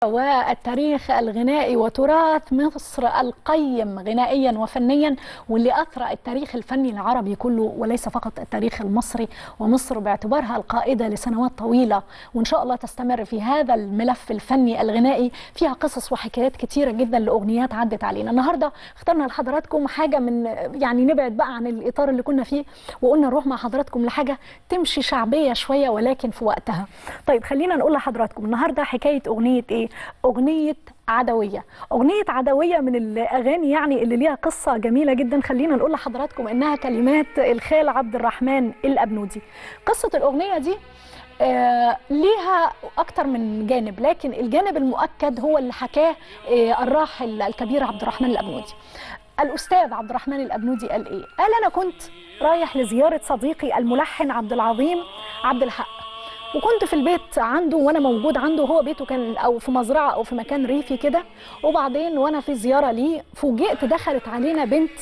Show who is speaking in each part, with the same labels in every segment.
Speaker 1: والتاريخ الغنائي وتراث مصر القيم غنائيا وفنيا واللي أثرى التاريخ الفني العربي كله وليس فقط التاريخ المصري ومصر باعتبارها القائدة لسنوات طويلة وإن شاء الله تستمر في هذا الملف الفني الغنائي فيها قصص وحكايات كتيرة جدا لأغنيات عدت علينا النهاردة اخترنا لحضراتكم حاجة من يعني نبعد بقى عن الإطار اللي كنا فيه وقلنا نروح مع حضراتكم لحاجة تمشي شعبية شوية ولكن في وقتها طيب خلينا نقول لحضراتكم النهاردة حكاية أغنية إيه أغنية عدوية أغنية عدوية من الأغاني يعني اللي ليها قصة جميلة جدا خلينا نقول لحضراتكم إنها كلمات الخال عبد الرحمن الأبنودي قصة الأغنية دي آه ليها أكتر من جانب لكن الجانب المؤكد هو اللي حكاه آه الراحل الكبير عبد الرحمن الأبنودي الأستاذ عبد الرحمن الأبنودي قال إيه؟ قال أنا كنت رايح لزيارة صديقي الملحن عبد العظيم عبد الحق وكنت في البيت عنده وانا موجود عنده هو بيته كان او في مزرعه او في مكان ريفي كده وبعدين وانا في زياره ليه فوجئت دخلت علينا بنت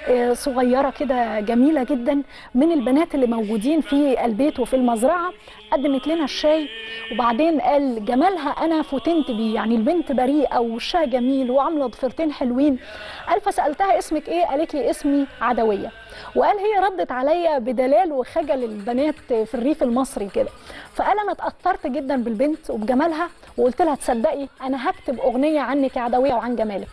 Speaker 1: صغيرة كده جميلة جدا من البنات اللي موجودين في البيت وفي المزرعة قدمت لنا الشاي وبعدين قال جمالها أنا فتنت بيه يعني البنت بريئة ووشها جميل وعاملة ضفيرتين حلوين قال فسألتها اسمك إيه قالت لي اسمي عدوية وقال هي ردت عليا بدلال وخجل البنات في الريف المصري كده فقال انا اتاثرت جدا بالبنت وبجمالها وقلت لها تصدقي انا هكتب اغنيه عنك يا عدويه وعن جمالك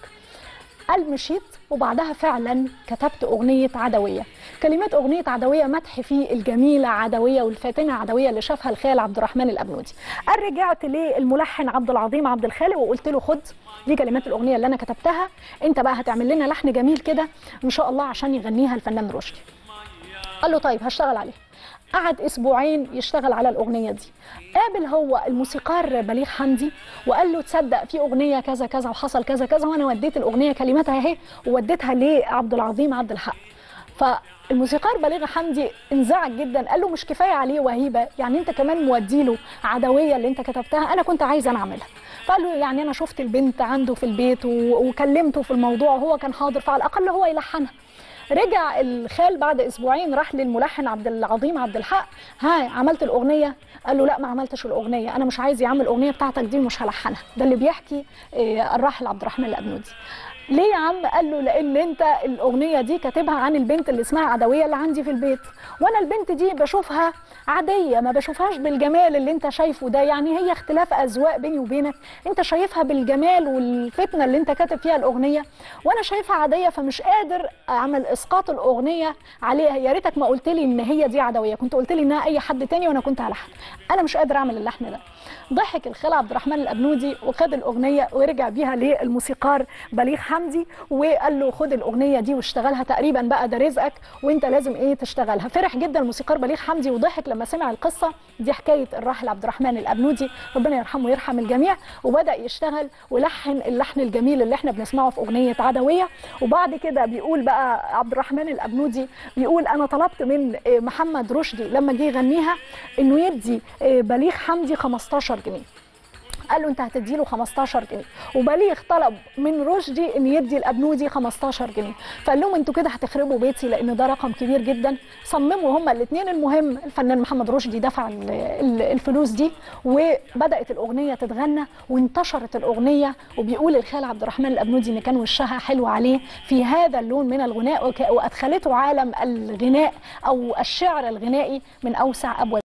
Speaker 1: قال مشيت وبعدها فعلا كتبت أغنية عدوية كلمات أغنية عدوية مدح في الجميلة عدوية والفاتنة عدوية اللي شافها الخال عبد الرحمن الأبنودي قال رجعت للملحن عبد العظيم عبد الخالق وقلت له خد دي كلمات الأغنية اللي أنا كتبتها أنت بقى هتعمل لنا لحن جميل كده إن شاء الله عشان يغنيها الفنان رشدي قال له طيب هشتغل عليها قعد اسبوعين يشتغل على الاغنيه دي قابل هو الموسيقار بليغ حمدي وقال له تصدق في اغنيه كذا كذا وحصل كذا كذا وانا وديت الاغنيه كلماتها اهي ووديتها لعبد العظيم عبد الحق فالموسيقار بليغ حمدي انزعج جدا قال له مش كفايه عليه وهيبه يعني انت كمان مودي له عدويه اللي انت كتبتها انا كنت عايز انا اعملها فقال له يعني انا شفت البنت عنده في البيت وكلمته في الموضوع وهو كان حاضر فعلى الاقل هو يلحنها رجع الخال بعد اسبوعين راح للملحن عبد العظيم عبد الحق ها عملت الاغنيه قال له لا ما عملتش الاغنيه انا مش عايز يعمل الاغنيه بتاعتك دي مش هلحنها ده اللي بيحكي الراحل عبد الرحمن الابنودي ليه يا عم قال له لان انت الاغنيه دي كاتبها عن البنت اللي اسمها عدويه اللي عندي في البيت وانا البنت دي بشوفها عاديه ما بشوفهاش بالجمال اللي انت شايفه ده يعني هي اختلاف اذواق بيني وبينك انت شايفها بالجمال والفتنه اللي انت كاتب فيها الاغنيه وانا شايفها عاديه فمش قادر اعمل اسقاط الاغنيه عليها يا ريتك ما قلت لي ان هي دي عدويه كنت قلت لي انها اي حد تاني وانا كنت هلحن انا مش قادر اعمل اللحن ده ضحك الخال عبد الرحمن الابنودي وخد الاغنيه ورجع بيها للموسيقار بليغ حمدي وقال له خد الاغنيه دي واشتغلها تقريبا بقى ده رزقك وانت لازم ايه تشتغلها فرح جدا الموسيقار بليغ حمدي وضحك لما سمع القصه دي حكايه الراحل عبد الرحمن الابنودي ربنا يرحمه ويرحم الجميع وبدا يشتغل ولحن اللحن الجميل اللي احنا بنسمعه في اغنيه عدويه وبعد كده بيقول بقى عبد الرحمن الابنودي بيقول انا طلبت من محمد رشدي لما جه يغنيها انه يدي بليغ حمدي 15 جنيه قال له انت هتدي له 15 جنيه وبليغ طلب من رشدي ان يدي الابنودي 15 جنيه فقال لهم انتوا كده هتخربوا بيتي لان ده رقم كبير جدا صمموا هما الاثنين المهم الفنان محمد رشدي دفع الفلوس دي وبدات الاغنيه تتغنى وانتشرت الاغنيه وبيقول الخال عبد الرحمن الابنودي ان كان وشها حلو عليه في هذا اللون من الغناء وادخلته عالم الغناء او الشعر الغنائي من اوسع ابواب